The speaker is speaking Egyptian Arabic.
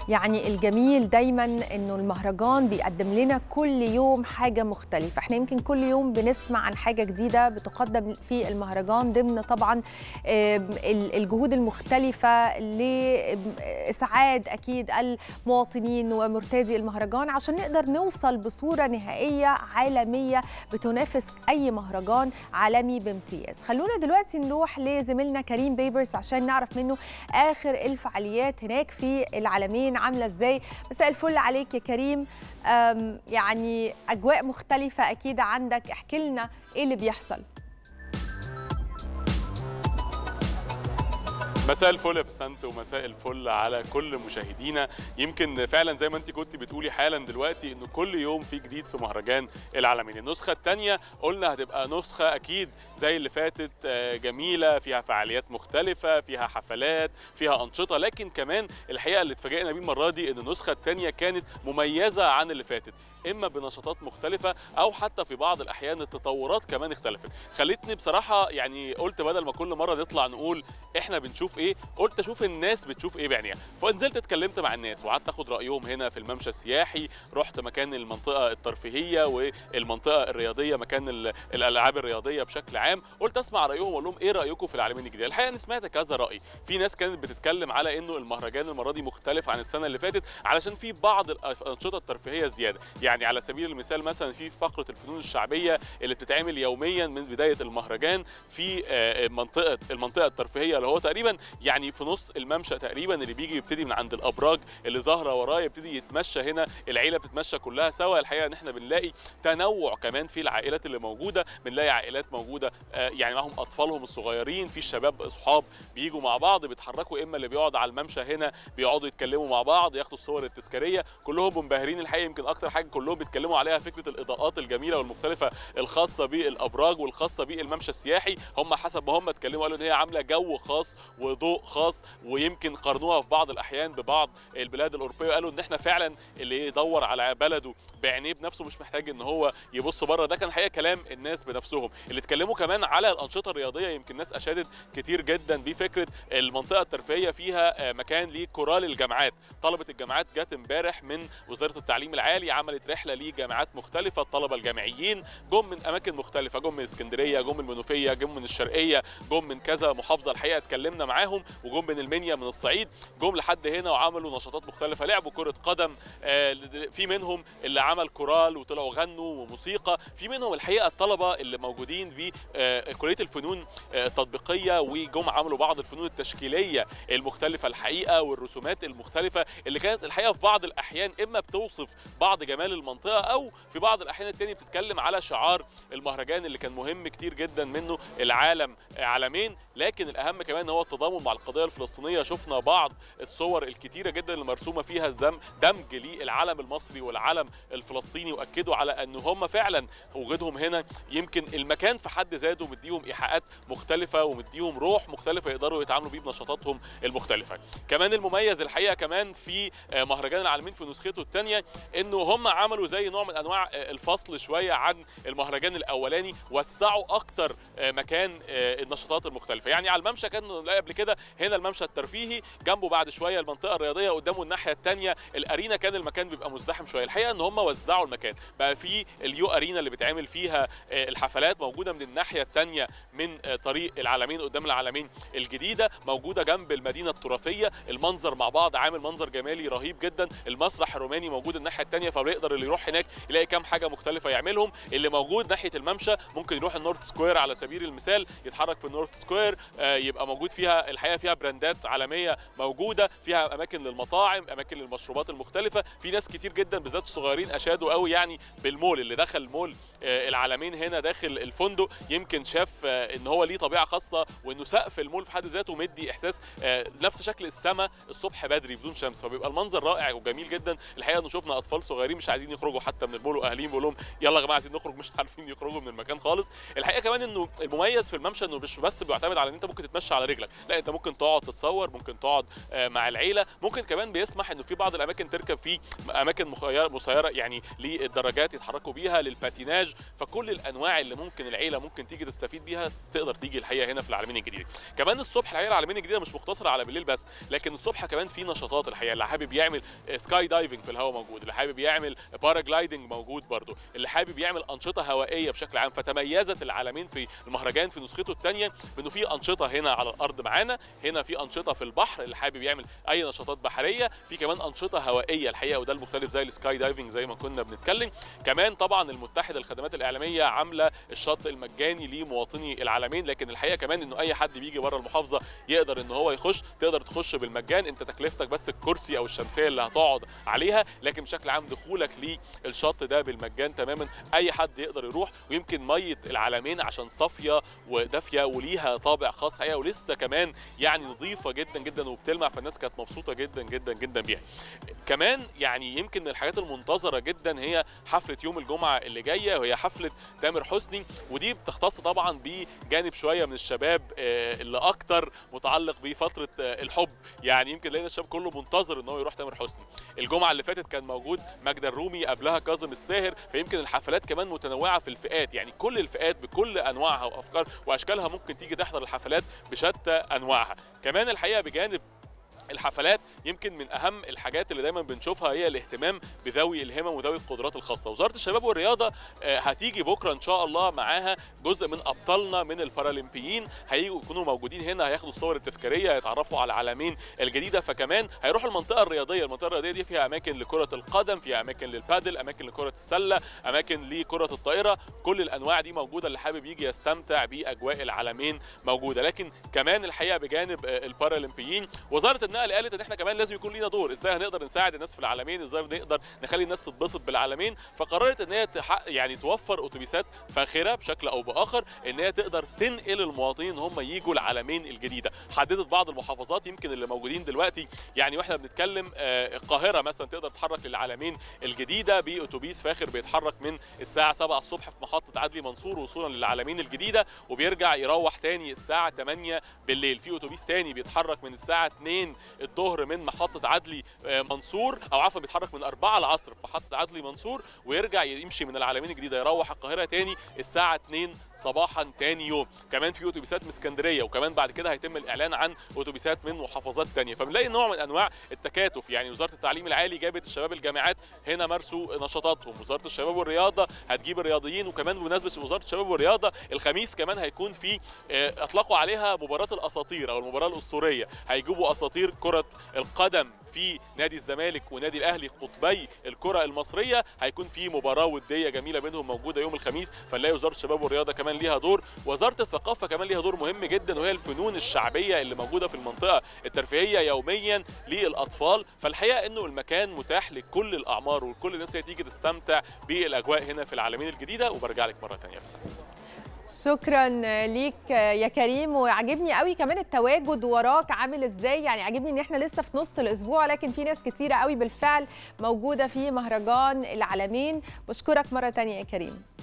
يعني الجميل دايما انه المهرجان بيقدم لنا كل يوم حاجه مختلفه احنا يمكن كل يوم بنسمع عن حاجه جديده بتقدم في المهرجان ضمن طبعا آم، ال- الجهود المختلفه لاسعاد اكيد المواطنين ومرتادي المهرجان عشان نقدر نوصل بصوره نهائيه عالميه بتنافس اي مهرجان عالمي بامتياز خلونا دلوقتي نروح لزميلنا كريم بيبرس عشان نعرف منه اخر الفعاليات هناك في العالمين عامله ازاي مساء الفل عليك يا كريم أم، يعني اجواء مختلفه اكيد عندك احكي لنا ايه اللي بيحصل مساء الفل يا بسنت ومساء الفل على كل مشاهدينا يمكن فعلا زي ما انت كنت بتقولي حالا دلوقتي انه كل يوم في جديد في مهرجان العالمين النسخه الثانيه قلنا هتبقى نسخه اكيد زي اللي فاتت آه، جميله فيها فعاليات مختلفه فيها حفلات فيها انشطه لكن كمان الحقيقه اللي اتفاجئنا بيه المره دي ان النسخه الثانيه كانت مميزه عن اللي فاتت اما بنشاطات مختلفه او حتى في بعض الاحيان التطورات كمان اختلفت خلتني بصراحه يعني قلت بدل ما كل مره نطلع نقول احنا بنشوف ايه قلت اشوف الناس بتشوف ايه بعينيها فنزلت اتكلمت مع الناس وقعدت اخد رايهم هنا في الممشى السياحي رحت مكان المنطقه الترفيهيه والمنطقه الرياضيه مكان ال- الالعاب الرياضيه بشكل عام قلت اسمع رايهم واقول لهم ايه رايكم في العالمين الجديده الحقيقه انا سمعت كذا راي في ناس كانت بتتكلم على انه المهرجان المره دي مختلف عن السنه اللي فاتت علشان في بعض الانشطه الترفيهيه زياده يعني على سبيل المثال مثلا في فقره الفنون الشعبيه اللي بتتعمل يوميا من بدايه المهرجان في آه، منطقه المنطقه الترفيهيه اللي هو تقريبا يعني في نص الممشى تقريبا اللي بيجي يبتدي من عند الابراج اللي ظاهره وراه يبتدي يتمشى هنا العيله بتتمشى كلها سوا الحقيقه ان احنا بنلاقي تنوع كمان في العائلات اللي موجوده بنلاقي عائلات موجوده آه، يعني معاهم اطفالهم الصغيرين في الشباب اصحاب بيجوا مع بعض بيتحركوا اما اللي بيقعد على الممشى هنا بيقعدوا يتكلموا مع بعض ياخدوا الصور التذكاريه كلهم منبهرين الحقيقه يمكن اكتر حاجه كلهم بيتكلموا عليها فكره الاضاءات الجميله والمختلفه الخاصه بالابراج والخاصه بالممشى السياحي هم حسب ما هم اتكلموا قالوا ان هي عامله جو خاص وضوء خاص ويمكن قارنوها في بعض الاحيان ببعض البلاد الاوروبيه قالوا ان احنا فعلا اللي يدور على بلده بعينيه بنفسه مش محتاج ان هو يبص بره ده كان حقيقه كلام الناس بنفسهم اللي اتكلموا كمان على الانشطه الرياضيه يمكن ناس اشادت كتير جدا بفكره المنطقه الترفيهيه فيها آه، مكان لكورال الجامعات طلبه الجامعات جت امبارح من وزاره التعليم العالي عملت رحله لجامعات مختلفه الطلبه الجامعيين جم من اماكن مختلفه جم من اسكندريه جم من المنوفيه جم من الشرقيه جم من كذا محافظه الحقيقه اتكلمنا معاهم وجم من المنيا من الصعيد جم لحد هنا وعملوا نشاطات مختلفه لعبوا كره قدم آه، في منهم اللي عمل كورال وطلعوا غنوا وموسيقى في منهم الحقيقه الطلبه اللي موجودين في آه، كليه الفنون آه، التطبيقيه وجم عملوا بعض الفنون التشكيليه المختلفه الحقيقه والرسومات المختلفه اللي كانت الحقيقه في بعض الاحيان اما بتوصف بعض جمال المنطقه او في بعض الاحيان التانية بتتكلم على شعار المهرجان اللي كان مهم كتير جدا منه العالم عالمين لكن الاهم كمان هو التضامن مع القضيه الفلسطينيه شفنا بعض الصور الكتيره جدا اللي مرسومه فيها الزم دمج للعلم المصري والعلم الفلسطيني واكدوا على ان هم فعلا وجودهم هنا يمكن المكان في حد ذاته مديهم ايحاءات مختلفه ومديهم روح مختلفه يقدروا يتعاملوا بيه بنشاطاتهم المختلفه كمان المميز الحقيقه كمان في آه، مهرجان العالمين في نسخته الثانيه انه هم عملوا زي نوع من انواع آه، الفصل شويه عن المهرجان الاولاني وسعوا اكتر آه، مكان آه، النشاطات المختلفه يعني على الممشى كان نلاقي قبل كده هنا الممشى الترفيهي جنبه بعد شويه المنطقه الرياضيه قدامه الناحيه الثانيه الارينا كان المكان بيبقى مزدحم شويه الحقيقه ان هم وزعوا المكان بقى في اليو ارينا اللي بيتعمل فيها آه، الحفلات موجوده من الناحيه الثانيه من آه، طريق العالمين قدام العالمين الجديده موجوده جنب المدينه التراثيه المنظر مع بعض عامل منظر جمالي رهيب جدا المسرح الروماني موجود الناحيه الثانيه فبيقدر اللي يروح هناك يلاقي كام حاجه مختلفه يعملهم اللي موجود ناحيه الممشى ممكن يروح النورث سكوير على سبيل المثال يتحرك في النورث سكوير آه، يبقى موجود فيها الحقيقه فيها براندات عالميه موجوده فيها اماكن للمطاعم اماكن للمشروبات المختلفه في ناس كتير جدا بالذات الصغيرين اشادوا قوي يعني بالمول اللي دخل مول آه، العالمين هنا داخل الفندق يمكن شاف آه، ان هو ليه طبيعه خاصه وانه سقف المول في حد ذاته مدي احساس آه، نفس شكل السماء الصبح بدري بدون شمس فبيبقى المنظر رائع وجميل جدا الحقيقه انه شفنا اطفال صغيرين مش عايزين يخرجوا حتى من المول واهاليهم بيقول لهم يلا يا جماعه عايزين نخرج مش عارفين يخرجوا من المكان خالص الحقيقه كمان انه المميز في الممشى انه مش بس بيعتمد على ان انت ممكن تتمشى على رجلك لا انت ممكن تقعد تتصور ممكن تقعد مع العيله ممكن كمان بيسمح انه في بعض الاماكن تركب فيه اماكن مسيره يعني للدراجات يتحركوا بيها للباتيناج فكل الانواع اللي ممكن العيله ممكن تيجي تستفيد بيها تقدر تيجي الحقيقه هنا في العالمين الجديده كمان الصبح الحقيقه العالمين الجديده مش مقتصره على بالليل بس لكن الصبح كمان في نشاطات الحقيقه اللي حابب يعمل سكاي دايفنج في الهواء موجود اللي حابب يعمل باراجلايدنج موجود برضه اللي حابب يعمل انشطه هوائيه بشكل عام فتميزت العالمين في المهرجان في نسخته الثانيه بانه في انشطه هنا على الارض معانا هنا في انشطه في البحر اللي حابب يعمل اي نشاطات بحريه في كمان انشطه هوائيه الحقيقه وده المختلف زي السكاي دايفنج زي ما كنا بنتكلم كمان طبعا المتحده للخدمات الاعلاميه عامله الشط المجاني لمواطني العالمين لكن الحقيقه كمان انه اي حد بيجي بره المحافظه يقدر ان هو يخش تقدر تخش بالمجان انت تكلفتك بس الكرسي او الشمسيه اللي هتقعد عليها لكن بشكل عام دخولك للشط ده بالمجان تماما اي حد يقدر يروح ويمكن ميه العالمين عشان صافيه ودافيه وليها طابع خاص حقيقه ولسه كمان يعني نظيفه جدا جدا وبتلمع فالناس كانت مبسوطه جدا جدا جدا بيها كمان يعني يمكن من الحاجات المنتظره جدا هي حفله يوم الجمعه اللي جايه وهي حفله تامر حسني ودي بتختص طبعا بجانب شويه من الشباب اللي اكتر متعلق بفتره الحب يعني يمكن لقينا الشباب كله منتظر ان هو يروح تامر حسني الجمعه اللي فاتت كان موجود ماجدة الرومي قبلها كاظم الساهر فيمكن الحفلات كمان متنوعه في الفئات يعني كل الفئات بكل انواعها وافكار واشكالها ممكن تيجي تحضر الحفلات بشتى انواعها كمان الحقيقه بجانب الحفلات يمكن من اهم الحاجات اللي دايما بنشوفها هي الاهتمام بذوي الهمم وذوي القدرات الخاصه وزاره الشباب والرياضه هتيجي بكره ان شاء الله معاها جزء من ابطالنا من البارالمبيين هيجوا يكونوا موجودين هنا هياخدوا الصور التذكاريه هيتعرفوا على العالمين الجديده فكمان هيروحوا المنطقه الرياضيه المنطقه الرياضيه دي فيها اماكن لكره القدم فيها اماكن للبادل اماكن لكره السله اماكن لكره الطائره كل الانواع دي موجوده اللي حابب يجي يستمتع باجواء العالمين موجوده لكن كمان الحقيقه بجانب البارالمبيين وزاره النقل قالت ان احنا كمان لازم يكون لينا دور ازاي هنقدر نساعد الناس في العالمين ازاي نقدر نخلي الناس تتبسط بالعالمين فقررت ان هي تحق يعني توفر اتوبيسات فاخره بشكل او باخر ان هي تقدر تنقل المواطنين ان هم يجوا العالمين الجديده حددت بعض المحافظات يمكن اللي موجودين دلوقتي يعني واحنا بنتكلم القاهره مثلا تقدر تتحرك للعالمين الجديده باتوبيس فاخر بيتحرك من الساعه 7 الصبح في محطه عدلي منصور وصولا للعالمين الجديده وبيرجع يروح تاني الساعه 8 بالليل في اتوبيس تاني بيتحرك من الساعه 2 الظهر من محطه عدلي منصور او عفوا بيتحرك من 4 العصر في محطه عدلي منصور ويرجع يمشي من العالمين الجديده يروح القاهره تاني الساعه 2 صباحا تاني يوم كمان في اتوبيسات من اسكندريه وكمان بعد كده هيتم الاعلان عن اتوبيسات من محافظات تانية فبنلاقي نوع من انواع التكاتف يعني وزاره التعليم العالي جابت الشباب الجامعات هنا مارسوا نشاطاتهم وزاره الشباب والرياضه هتجيب الرياضيين وكمان بمناسبه وزاره الشباب والرياضه الخميس كمان هيكون في اطلقوا عليها مباراه الاساطير او المباراه الاسطوريه هيجيبوا اساطير كره القدم في نادي الزمالك ونادي الاهلي قطبي الكره المصريه هيكون في مباراه وديه جميله بينهم موجوده يوم الخميس فنلاقي وزاره الشباب والرياضه كمان ليها دور وزاره الثقافه كمان ليها دور مهم جدا وهي الفنون الشعبيه اللي موجوده في المنطقه الترفيهيه يوميا للاطفال فالحقيقه انه المكان متاح لكل الاعمار وكل الناس هي تيجي تستمتع بالاجواء هنا في العالمين الجديده وبرجع لك مره ثانيه بس شكرا ليك يا كريم وعجبني قوي كمان التواجد وراك عامل ازاي يعني عجبني ان احنا لسه في نص الاسبوع لكن في ناس كتيره قوي بالفعل موجوده في مهرجان العالمين بشكرك مره تانية يا كريم